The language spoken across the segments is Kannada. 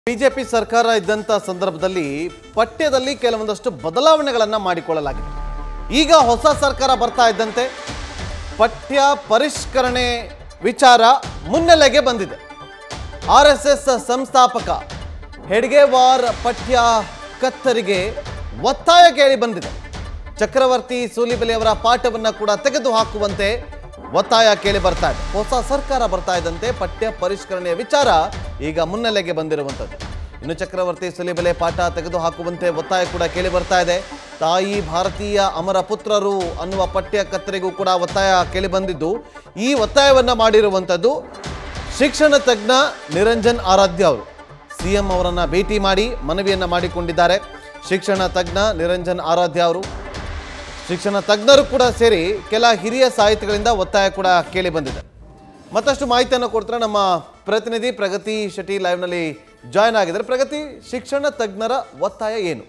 ಬಿಜೆಪಿ ಸರ್ಕಾರ ಇದ್ದಂಥ ಸಂದರ್ಭದಲ್ಲಿ ಪಠ್ಯದಲ್ಲಿ ಕೆಲವೊಂದಷ್ಟು ಬದಲಾವಣೆಗಳನ್ನು ಮಾಡಿಕೊಳ್ಳಲಾಗಿದೆ ಈಗ ಹೊಸ ಸರ್ಕಾರ ಬರ್ತಾ ಇದ್ದಂತೆ ಪಠ್ಯ ಪರಿಷ್ಕರಣೆ ವಿಚಾರ ಮುನ್ನೆಲೆಗೆ ಬಂದಿದೆ ಆರ್ ಎಸ್ ಎಸ್ ಸಂಸ್ಥಾಪಕ ಹೆಡ್ಗೇವಾರ್ ಪಠ್ಯ ಕತ್ತರಿಗೆ ಒತ್ತಾಯ ಕೇಳಿ ಬಂದಿದೆ ಚಕ್ರವರ್ತಿ ಸೂಲಿಬೆಲೆಯವರ ಪಾಠವನ್ನು ಕೂಡ ತೆಗೆದು ಹಾಕುವಂತೆ ಒತ್ತಾಯ ಕೇಳಿ ಬರ್ತಾ ಇದೆ ಹೊಸ ಸರ್ಕಾರ ಬರ್ತಾ ಇದ್ದಂತೆ ಪಠ್ಯ ಪರಿಷ್ಕರಣೆಯ ವಿಚಾರ ಈಗ ಮುನ್ನೆಲೆಗೆ ಬಂದಿರುವಂಥದ್ದು ಇನ್ನು ಚಕ್ರವರ್ತಿ ಸುಲಿಬೆಲೆ ಪಾಠ ತೆಗೆದು ಹಾಕುವಂತೆ ಒತ್ತಾಯ ಕೂಡ ಕೇಳಿ ಬರ್ತಾ ಇದೆ ತಾಯಿ ಭಾರತೀಯ ಅಮರ ಪುತ್ರರು ಅನ್ನುವ ಪಠ್ಯ ಕತ್ತರಿಗೂ ಕೂಡ ಒತ್ತಾಯ ಕೇಳಿ ಬಂದಿದ್ದು ಈ ಒತ್ತಾಯವನ್ನ ಮಾಡಿರುವಂಥದ್ದು ಶಿಕ್ಷಣ ತಜ್ಞ ನಿರಂಜನ್ ಆರಾಧ್ಯ ಅವರು ಸಿಎಂ ಅವರನ್ನ ಭೇಟಿ ಮಾಡಿ ಮನವಿಯನ್ನ ಮಾಡಿಕೊಂಡಿದ್ದಾರೆ ಶಿಕ್ಷಣ ತಜ್ಞ ನಿರಂಜನ್ ಆರಾಧ್ಯ ಅವರು ಶಿಕ್ಷಣ ತಜ್ಞರು ಕೂಡ ಸೇರಿ ಕೆಲ ಹಿರಿಯ ಸಾಹಿತಿಗಳಿಂದ ಒತ್ತಾಯ ಕೂಡ ಕೇಳಿ ಬಂದಿದೆ ಮತ್ತಷ್ಟು ಮಾಹಿತಿಯನ್ನು ಕೊಡ್ತಾರೆ ನಮ್ಮ ಪ್ರತಿನಿಧಿ ಪ್ರಗತಿ ಶೆಟ್ಟಿ ಲೈವ್ನಲ್ಲಿ ಜಾಯ್ನ್ ಆಗಿದ್ದಾರೆ ಪ್ರಗತಿ ಶಿಕ್ಷಣ ತಜ್ಞರ ಒತ್ತಾಯ ಏನು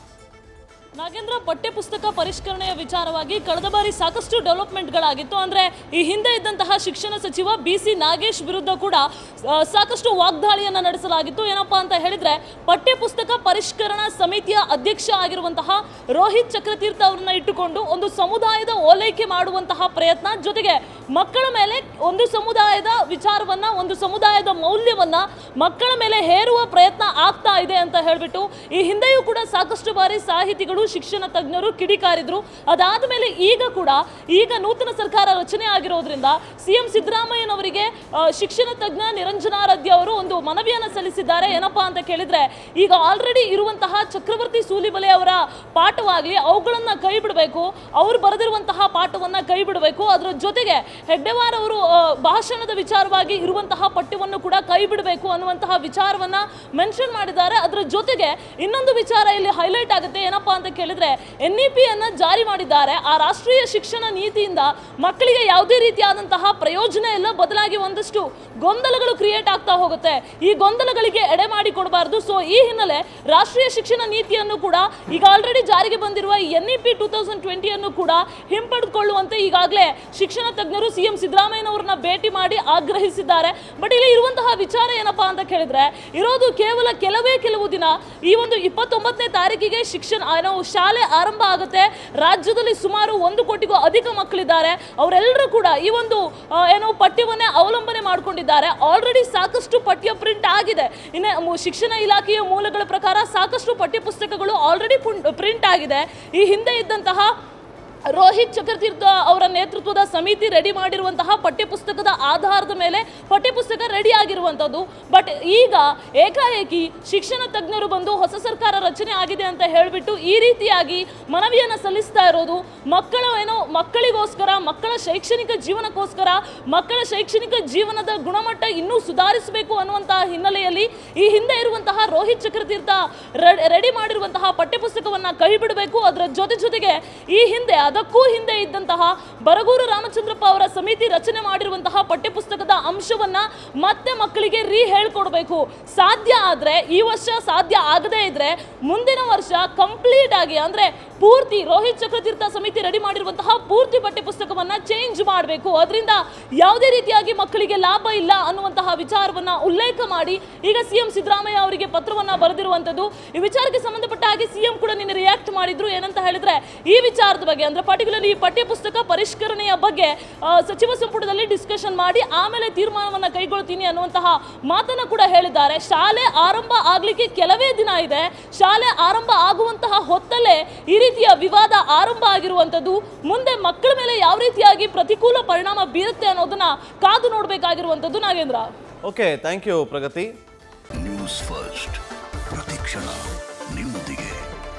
ನಾಗೇಂದ್ರ ಪಠ್ಯ ಪುಸ್ತಕ ಪರಿಷ್ಕರಣೆಯ ವಿಚಾರವಾಗಿ ಕಳೆದ ಬಾರಿ ಸಾಕಷ್ಟು ಡೆವಲಪ್ಮೆಂಟ್ಗಳಾಗಿತ್ತು ಅಂದ್ರೆ ಈ ಹಿಂದೆ ಇದ್ದಂತಹ ಶಿಕ್ಷಣ ಸಚಿವ ಬಿ ಸಿ ನಾಗೇಶ್ ವಿರುದ್ಧ ಕೂಡ ಆ, ಸಾಕಷ್ಟು ವಾಗ್ದಾಳಿಯನ್ನ ನಡೆಸಲಾಗಿತ್ತು ಏನಪ್ಪಾ ಅಂತ ಹೇಳಿದ್ರೆ ಪಠ್ಯ ಪುಸ್ತಕ ಪರಿಷ್ಕರಣಾ ಸಮಿತಿಯ ಅಧ್ಯಕ್ಷ ಆಗಿರುವಂತಹ ರೋಹಿತ್ ಚಕ್ರತೀರ್ಥ ಅವರನ್ನ ಇಟ್ಟುಕೊಂಡು ಒಂದು ಸಮುದಾಯದ ಓಲೈಕೆ ಮಾಡುವಂತಹ ಪ್ರಯತ್ನ ಜೊತೆಗೆ ಮಕ್ಕಳ ಮೇಲೆ ಒಂದು ಸಮುದಾಯದ ವಿಚಾರವನ್ನ ಒಂದು ಸಮುದಾಯದ ಮೌಲ್ಯವನ್ನ ಮಕ್ಕಳ ಮೇಲೆ ಹೇರುವ ಪ್ರಯತ್ನ ಆಗ್ತಾ ಇದೆ ಅಂತ ಹೇಳ್ಬಿಟ್ಟು ಈ ಹಿಂದೆಯೂ ಕೂಡ ಸಾಕಷ್ಟು ಬಾರಿ ಸಾಹಿತಿಗಳು ಶಿಕ್ಷಣ ತಜ್ಞರು ಕಿಡಿಕಾರಿದ್ರು ಅದಾದ ಮೇಲೆ ಈಗ ಕೂಡ ಈಗ ನೂತನ ಸರ್ಕಾರ ರಚನೆ ಆಗಿರೋದ್ರಿಂದ ಸಿಎಂ ಸಿದ್ದರಾಮಯ್ಯನವರಿಗೆ ಆ, ಶಿಕ್ಷಣ ತಜ್ಞ ನಿರಂಜನಾರಾಧ್ಯ ಅವರು ಒಂದು ಮನವಿಯನ್ನ ಸಲ್ಲಿಸಿದ್ದಾರೆ ಏನಪ್ಪಾ ಅಂತ ಕೇಳಿದ್ರೆ ಈಗ ಆಲ್ರೆಡಿ ಇರುವಂತಹ ಚಕ್ರವರ್ತಿ ಸೂಲಿಬಲೆ ಅವರ ಪಾಠವಾಗಲಿ ಅವುಗಳನ್ನ ಕೈ ಬಿಡಬೇಕು ಅವರು ಬರೆದಿರುವಂತಹ ಪಾಠವನ್ನ ಕೈ ಬಿಡಬೇಕು ಅದರ ಜೊತೆಗೆ ಹೆಡ್ಡೆವಾರ್ ಅವರು ಆ, ಭಾಷಣದ ವಿಚಾರವಾಗಿ ಇರುವಂತಹ ಪಠ್ಯವನ್ನು ಕೂಡ ಕೈ ಬಿಡಬೇಕು ಅನ್ನುವಂತಹ ವಿಚಾರವನ್ನ ಮೆನ್ಷನ್ ಮಾಡಿದ್ದಾರೆ ಅದರ ಜೊತೆಗೆ ಇನ್ನೊಂದು ವಿಚಾರ ಇಲ್ಲಿ ಹೈಲೈಟ್ ಆಗುತ್ತೆ ಏನಪ್ಪಾ ಅಂತ ಕೇಳಿದ್ರೆ ಎನ್ ಇ ಪಿ ಅನ್ನ ಜಾರಿ ಮಾಡಿದ್ದಾರೆ ಆ ರಾಷ್ಟ್ರೀಯ ಶಿಕ್ಷಣ ನೀತಿಯಿಂದ ಮಕ್ಕಳಿಗೆ ಯಾವುದೇ ರೀತಿಯಾದಂತಹ ಪ್ರಯೋಜನ ಇಲ್ಲ ಬದಲಾಗಿ ಒಂದಷ್ಟು ಗೊಂದಲಗಳು ಕ್ರಿಯೇಟ್ ಆಗ್ತಾ ಹೋಗುತ್ತೆ ಈ ಗೊಂದಲಗಳಿಗೆ ಎಡೆ ಮಾಡಿ ಕೊಡಬಾರ್ದು ಸೊ ಈ ಹಿನ್ನೆಲೆ ರಾಷ್ಟ್ರೀಯ ಶಿಕ್ಷಣ ನೀತಿಯನ್ನು ಕೂಡ ಈಗ ಆಲ್ರೆಡಿ ಜಾರಿಗೆ ಬಂದಿರುವ N E P two thousand ಟ್ವೆಂಟಿಯನ್ನು ಕೂಡ ಹಿಂಪಡೆದುಕೊಳ್ಳುವಂತೆ ಈಗಾಗಲೇ ಶಿಕ್ಷಣ ತಜ್ಞರು ಸಿಎಂ ಸಿದ್ದರಾಮಯ್ಯನವರನ್ನ ಭೇಟಿ ಮಾಡಿ ಆಗ್ರಹಿಸಿದ್ದಾರೆ ಬಟ್ ಇಲ್ಲಿ ಇರುವಂತಹ ವಿಚಾರ ಏನಪ್ಪಾ ಅಂತ ಕೇಳಿದ್ರೆ ಇರೋದು ಕೇವಲ ಕೆಲವೇ ಕೆಲವು ದಿನ ಈ ಒಂದು ಇಪ್ಪತ್ತೊಂಬತ್ತನೇ ತಾರೀಕಿಗೆ ಶಿಕ್ಷಣ ಏನೋ ಶಾಲೆ ಆರಂಭ ಆಗುತ್ತೆ ರಾಜ್ಯದಲ್ಲಿ ಸುಮಾರು ಒಂದು ಕೋಟಿಗೂ ಅಧಿಕ ಮಕ್ಕಳಿದ್ದಾರೆ ಅವರೆಲ್ಲರೂ ಕೂಡ ಈ ಒಂದು ಆ, ಏನೋ ಪಠ್ಯವನ್ನೇ ಅವಲಂಬನೆ ಮಾಡಿಕೊಂಡಿದ್ದಾರೆ ಆಲ್ರೆಡಿ ಸಾಕಷ್ಟು ಪಠ್ಯ ಪ್ರಿಂಟ್ ಆಗಿದೆ ಇನ್ನು ಮು- ಶಿಕ್ಷಣ ಇಲಾಖೆಯ ಮೂಲಗಳ ಪ್ರಕಾರ ಸಾಕಷ್ಟು ಪಠ್ಯ ಪುಸ್ತಕಗಳು ಆಲ್ರೆಡಿ ಪ್ರಿಂಟ್ ಆಗಿದೆ ಈ ಹಿಂದೆ ಇದ್ದಂತಹ ರೋಹಿತ್ ಚಕ್ರತೀರ್ಥ ಅವರ ನೇತೃತ್ವದ ಸಮಿತಿ ರೆಡಿ ಮಾಡಿರುವಂತಹ ಪಠ್ಯಪುಸ್ತಕದ ಆಧಾರದ ಮೇಲೆ ಪಠ್ಯಪುಸ್ತಕ ರೆಡಿ ಆಗಿರುವಂಥದ್ದು ಬಟ್ ಈಗ ಏಕಾಏಕಿ ಶಿಕ್ಷಣ ತಜ್ಞರು ಬಂದು ಹೊಸ ಸರ್ಕಾರ ರಚನೆ ಆಗಿದೆ ಅಂತ ಹೇಳಿಬಿಟ್ಟು ಈ ರೀತಿಯಾಗಿ ಮನವಿಯನ್ನು ಸಲ್ಲಿಸ್ತಾ ಇರೋದು ಮಕ್ಕಳ ಏನೋ ಮಕ್ಕಳಿಗೋಸ್ಕರ ಮಕ್ಕಳ ಶೈಕ್ಷಣಿಕ ಜೀವನಕ್ಕೋಸ್ಕರ ಮಕ್ಕಳ ಶೈಕ್ಷಣಿಕ ಜೀವನದ ಗುಣಮಟ್ಟ ಇನ್ನೂ ಸುಧಾರಿಸಬೇಕು ಅನ್ನುವಂತಹ ಹಿನ್ನೆಲೆಯಲ್ಲಿ ಈ ಹಿಂದೆ ಇರುವಂತಹ ರೋಹಿತ್ ಚಕ್ರತೀರ್ಥ ರೆಡಿ ಮಾಡಿರುವಂತಹ ಪಠ್ಯಪುಸ್ತಕವನ್ನ ಕೈ ಬಿಡಬೇಕು ಅದರ ಜೊತೆ ಜೊತೆಗೆ ಈ ಹಿಂದೆ ಅದಕ್ಕೂ ಹಿಂದೆ ಇದ್ದಂತಹ ಬರಗೂರು ರಾಮಚಂದ್ರಪ್ಪ ಅವರ ಸಮಿತಿ ರಚನೆ ಮಾಡಿರುವಂತಹ ಪಠ್ಯಪುಸ್ತಕದ ಅಂಶವನ್ನ ಮತ್ತೆ ಮಕ್ಕಳಿಗೆ ರೀ ಹೇಳ್ಕೊಡ್ಬೇಕು ಸಾಧ್ಯ ಆದ್ರೆ ಈ ವರ್ಷ ಸಾಧ್ಯ ಆಗದೇ ಇದ್ರೆ ಮುಂದಿನ ವರ್ಷ ಕಂಪ್ಲೀಟ್ ಆಗಿ ಅಂದ್ರೆ ಪೂರ್ತಿ ರೋಹಿತ್ ಚಕ್ರತೀರ್ಥ ಸಮಿತಿ ರೆಡಿ ಮಾಡಿರುವಂತಹ ಪೂರ್ತಿ ಪಠ್ಯಪುಸ್ತಕವನ್ನ ಚೇಂಜ್ ಮಾಡಬೇಕು ಅದರಿಂದ ಯಾವುದೇ ರೀತಿಯಾಗಿ ಮಕ್ಕಳಿಗೆ ಲಾಭ ಇಲ್ಲ ಅನ್ನುವಂತಹ ವಿಚಾರವನ್ನ ಉಲ್ಲೇಖ ಮಾಡಿ ಈಗ ಸಿಎಂ ಸಿದ್ದರಾಮಯ್ಯ ಅವರಿಗೆ ಪತ್ರವನ್ನ ಬರೆದಿರುವಂತದ್ದು ಈ ವಿಚಾರಕ್ಕೆ ಸಂಬಂಧಪಟ್ಟ ಹಾಗೆ ಸಿಎಂ ಕೂಡ ನಿನ್ನೆ ರಿಯಾಕ್ಟ್ ಮಾಡಿದ್ರು ಏನಂತ ಹೇಳಿದ್ರೆ ಈ ವಿಚಾರದ ಬಗ್ಗೆ ಅಂದ್ರೆ ಪರ್ಟಿಕ್ಯುಲರ್ಲಿ ಈ ಪಠ್ಯಪುಸ್ತಕ ಪರಿಷ್ಕರಣೆಯ ಬಗ್ಗೆ ಆ, ಸಚಿವ ಸಂಪುಟದಲ್ಲಿ ಡಿಸ್ಕಷನ್ ಮಾಡಿ ಆಮೇಲೆ ತೀರ್ಮಾನವನ್ನ ಕೈಗೊಳ್ತೀನಿ ಅನ್ನುವಂತಹ ಮಾತನ್ನ ಕೂಡ ಹೇಳಿದ್ದಾರೆ ಶಾಲೆ ಆರಂಭ ಆಗ್ಲಿಕ್ಕೆ ಕೆಲವೇ ದಿನ ಇದೆ ಶಾಲೆ ಆರಂಭ ಆಗುವಂತಹ ಹೊತ್ತಲ್ಲೇ ಈ ರೀತಿಯ ವಿವಾದ ಆರಂಭ ಆಗಿರುವಂತದ್ದು ಮುಂದೆ ಮಕ್ಕಳ ಮೇಲೆ ಯಾವ ರೀತಿಯಾಗಿ ಪ್ರತಿಕೂಲ ಪರಿಣಾಮ ಬೀರುತ್ತೆ ಅನ್ನೋದನ್ನ ಕಾದು ನೋಡಬೇಕಾಗಿರುವಂತದ್ದು Nagendra okay thank you Pragathi news first ಪ್ರತಿಕ್ಷಣ ನಿಮ್ಮೊಂದಿಗೆ